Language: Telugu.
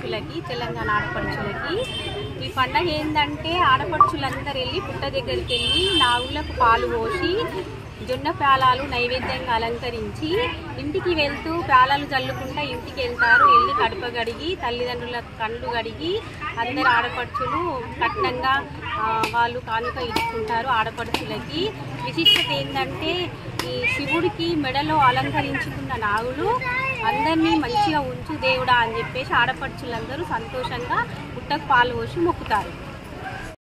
ఆడపడుచులకి తెలంగాణ ఆడపడుచులకి ఈ పండగ ఏంటంటే ఆడపడుచులందరూ వెళ్ళి పుట్ట దగ్గరికి వెళ్ళి నాగులకు పాలు పోసి జొన్న పేలాలు నైవేద్యంగా అలంకరించి ఇంటికి వెళ్తూ పేలాలు చల్లుకుంటా ఇంటికి వెళ్తారు వెళ్ళి కడుప గడిగి తల్లిదండ్రుల కళ్ళు గడిగి అందరు ఆడపడుచులు కట్నంగా ఆ, వాళ్ళు కానుక ఇచ్చుకుంటారు ఆడపడుచులకి విశిష్టత ఏంటంటే ఈ శివుడికి మెడలో అలంకరించుకున్న నాగులు అందరినీ మంచిగా ఉంచు దేవుడా అని చెప్పేసి ఆడపడుచులందరూ సంతోషంగా పుట్టకు పాలు పోసి మొక్కుతారు